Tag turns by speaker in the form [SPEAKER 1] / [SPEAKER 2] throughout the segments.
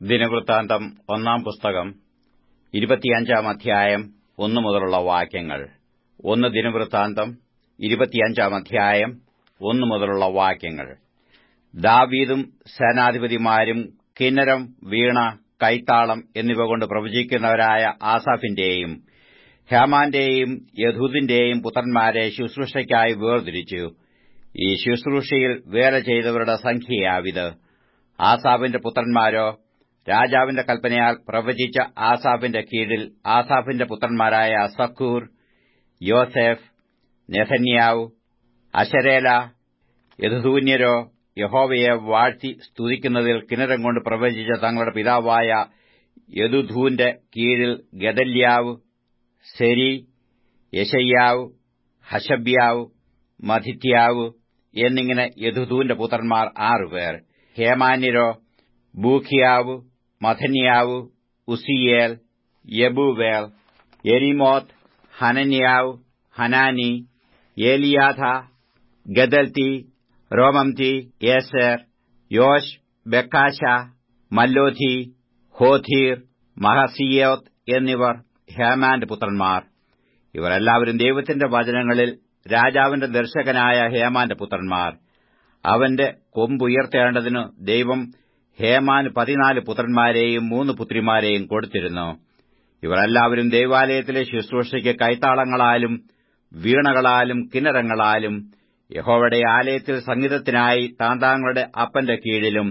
[SPEAKER 1] ദിനവൃത്താന്തം ഒന്നാം പുസ്തകം ഇരുപത്തിയഞ്ചാം അധ്യായം ഒന്നു മുതലുള്ള വാക്യങ്ങൾ ഒന്ന് ദിനവൃത്താന്തം ഇരുപത്തിയഞ്ചാം അധ്യായം ഒന്നു മുതലുള്ള വാക്യങ്ങൾ ദാവീദും സേനാധിപതിമാരും കിന്നരം വീണ കൈത്താളം എന്നിവ കൊണ്ട് പ്രവചിക്കുന്നവരായ ആസാഫിന്റെയും ഹേമാന്റെയും യഹൂദിന്റെയും പുത്രന്മാരെ ശുശ്രൂഷയ്ക്കായി വേർതിരിച്ചു ഈ ശുശ്രൂഷയിൽ വേല ചെയ്തവരുടെ സംഖ്യയാവിത് ആസാഫിന്റെ പുത്രന്മാരോ രാജാവിന്റെ കൽപ്പനയാൽ പ്രവചിച്ച ആസാഫിന്റെ കീഴിൽ ആസാഫിന്റെ പുത്രന്മാരായ സക്കൂർ യോസെഫ് നെഥന്യാവ് അശരേല യഥൂന്യരോ യഹോവയെ വാഴ്ത്തി സ്തുതിക്കുന്നതിൽ കിണരം കൊണ്ട് പ്രവചിച്ച തങ്ങളുടെ പിതാവായ യദുധൂന്റെ കീഴിൽ ഗദല്യാവ് സെരി യശയ്യാവ് ഹഷബ്യാവ് മധിത്യാവ് എന്നിങ്ങനെ യദുധൂന്റെ പുത്രന്മാർ ആറുപേർ ഹേമാന്യരോ ബൂഖിയാവ് മഥന്യാവ് ഉസിയേൽ യബുവേൽ എരിമോത്ത് ഹനന്യാവ് ഹനാനി ഏലിയാഥ ഗദൽത്തി റോമംതി യേസർ യോഷ് ബെക്കാശ മല്ലോഥി ഹോഥീർ മഹസിയോത്ത് എന്നിവർ ഹേമാന്റെ പുത്രന്മാർ ഇവർ എല്ലാവരും ദൈവത്തിന്റെ വചനങ്ങളിൽ രാജാവിന്റെ ദർശകനായ ഹേമാന്റെ പുത്രന്മാർ അവന്റെ കൊമ്പുയർത്തേണ്ടതിനു ദൈവം ഹേമാന് പതിനാല് പുത്രന്മാരെയും മൂന്ന് പുത്രിമാരെയും കൊടുത്തിരുന്നു ഇവർ എല്ലാവരും ദൈവാലയത്തിലെ ശുശ്രൂഷയ്ക്ക് കൈത്താളങ്ങളാലും വീണകളാലും കിന്നരങ്ങളാലും യഹോവയുടെ ആലയത്തിൽ സംഗീതത്തിനായി താന്താങ്ങളുടെ അപ്പന്റെ കീഴിലും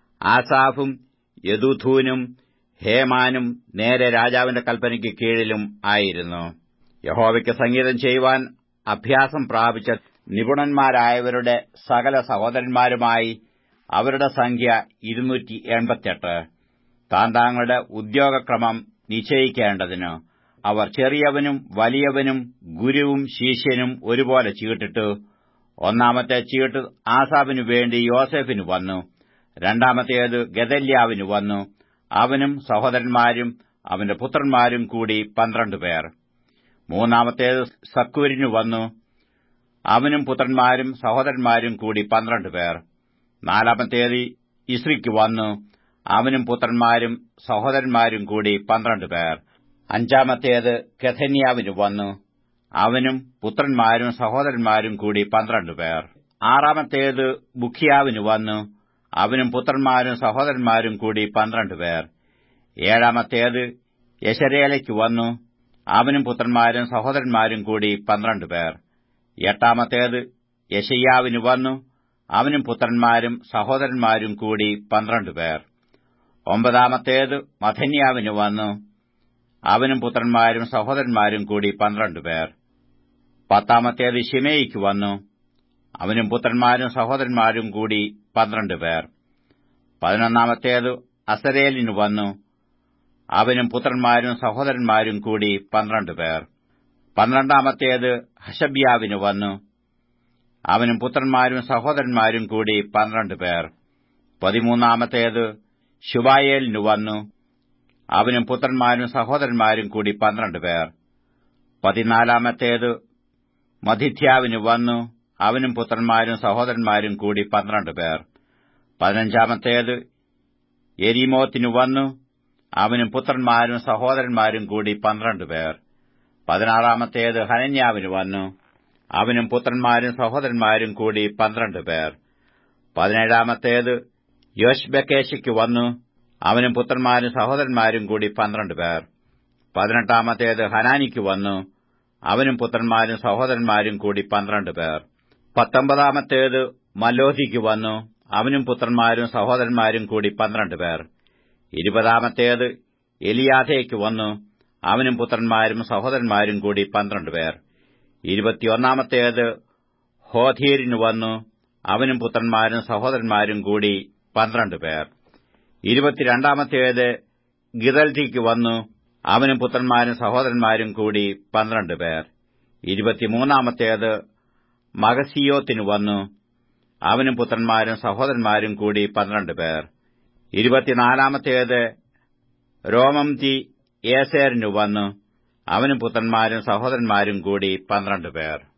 [SPEAKER 1] ആസാഫും യദുഥൂനും ഹേമാനും നേരെ രാജാവിന്റെ കൽപ്പനയ്ക്ക് കീഴിലും ആയിരുന്നു യഹോവയ്ക്ക് സംഗീതം ചെയ്യുവാൻ അഭ്യാസം പ്രാപിച്ച നിപുണന്മാരായവരുടെ സകല സഹോദരന്മാരുമായി അവരുടെ സംഖ്യ ഇരുന്നൂറ്റി എൺപത്തെട്ട് താന്താങ്ങളുടെ ഉദ്യോഗക്രമം നിശ്ചയിക്കേണ്ടതിന് അവർ ചെറിയവനും വലിയവനും ഗുരുവും ശിഷ്യനും ഒരുപോലെ ചീട്ടിട്ടു ഒന്നാമത്തെ ചീട്ട് ആസാബിനു വേണ്ടി യോസെഫിന് വന്നു രണ്ടാമത്തേത് ഗദല്യാവിന് വന്നു അവനും സഹോദരന്മാരും അവന്റെ പുത്രന്മാരും കൂടി പന്ത്രണ്ട് പേർ മൂന്നാമത്തേത് സക്കൂരിനു വന്നു അവനും പുത്രന്മാരും സഹോദരന്മാരും കൂടി പന്ത്രണ്ട് പേർ നാലാമത്തേത് ഇസ്രിക്ക് വന്നു അവനും പുത്രന്മാരും സഹോദരന്മാരും കൂടി പന്ത്രണ്ട് പേർ അഞ്ചാമത്തേത് കെഥന്യാവിന് വന്നു അവനും പുത്രന്മാരും സഹോദരന്മാരും കൂടി പന്ത്രണ്ട് പേർ ആറാമത്തേത് ബുഖിയാവിന് വന്നു അവനും പുത്രന്മാരും സഹോദരന്മാരും കൂടി പന്ത്രണ്ട് പേർ ഏഴാമത്തേത് യശരേലയ്ക്ക് വന്നു അവനും പുത്രന്മാരും സഹോദരന്മാരും കൂടി പന്ത്രണ്ട് പേർ എട്ടാമത്തേത് യശയ്യാവിന് വന്നു അവനും പുത്രന്മാരും സഹോദരന്മാരും കൂടി പന്ത്രണ്ട് പേർ ഒമ്പതാമത്തേത് മഥന്യാവിന് വന്നു അവനും പുത്രന്മാരും സഹോദരന്മാരും കൂടി പന്ത്രണ്ട് പേർ പത്താമത്തേത് ഷിമേയിക്ക് വന്നു അവനും പുത്രന്മാരും സഹോദരന്മാരും കൂടി പന്ത്രണ്ട് പേർ പതിനൊന്നാമത്തേത് അസരേലിന് വന്നു അവനും പുത്രന്മാരും സഹോദരന്മാരും കൂടി പന്ത്രണ്ട് പേർ പന്ത്രണ്ടാമത്തേത് ഹഷബ്യാവിന് വന്നു അവനും പുത്രന്മാരും സഹോദരന്മാരും കൂടി പന്ത്രണ്ട് പേർ പതിമൂന്നാമത്തേത് ശുബായേലിന് വന്നു അവനും പുത്രന്മാരും സഹോദരന്മാരും കൂടി പന്ത്രണ്ട് പേർ പതിനാലാമത്തേത് മധിത്യാവിന് വന്നു അവനും പുത്രന്മാരും സഹോദരന്മാരും കൂടി പന്ത്രണ്ട് പേർ പതിനഞ്ചാമത്തേത് എരിമോത്തിനു വന്നു അവനും പുത്രന്മാരും സഹോദരന്മാരും കൂടി പന്ത്രണ്ട് പേർ പതിനാറാമത്തേത് ഹനന്യാവിന് വന്നു അവനും പുത്രന്മാരും സഹോദരന്മാരും കൂടി പന്ത്രണ്ട് പേർ പതിനേഴാമത്തേത് യോഷ്ബക്കേശയ്ക്ക് വന്നു അവനും പുത്രന്മാരും സഹോദരന്മാരും കൂടി പന്ത്രണ്ട് പേർ പതിനെട്ടാമത്തേത് ഹനാനിക്ക് വന്നു അവനും പുത്രന്മാരും സഹോദരന്മാരും കൂടി പന്ത്രണ്ട് പേർ പത്തൊമ്പതാമത്തേത് മലോഹിക്ക് വന്നു അവനും പുത്രന്മാരും സഹോദരന്മാരും കൂടി പന്ത്രണ്ട് പേർ ഇരുപതാമത്തേത് എലിയാഥയ്ക്ക് വന്നു അവനും പുത്രന്മാരും സഹോദരന്മാരും കൂടി പന്ത്രണ്ട് പേർ ഇരുപത്തിയൊന്നാമത്തേത് ഹോധീരിന് വന്നു അവനും പുത്രന്മാരും സഹോദരന്മാരും കൂടി പന്ത്രണ്ട് പേർ ഇരുപത്തിരണ്ടാമത്തേത് ഗിതൽത്തിക്ക് വന്നു അവനും പുത്രന്മാരും സഹോദരന്മാരും കൂടി പന്ത്രണ്ട് പേർ ഇരുപത്തിമൂന്നാമത്തേത് മഗസിയോത്തിന് വന്നു അവനും പുത്രന്മാരും സഹോദരന്മാരും കൂടി പന്ത്രണ്ട് പേർ ഇരുപത്തിനാലാമത്തേത് രോമംതി ഏസേറിനു വന്നു അവനും പുത്രന്മാരും സഹോദരന്മാരും കൂടി പന്ത്രണ്ട് പേർ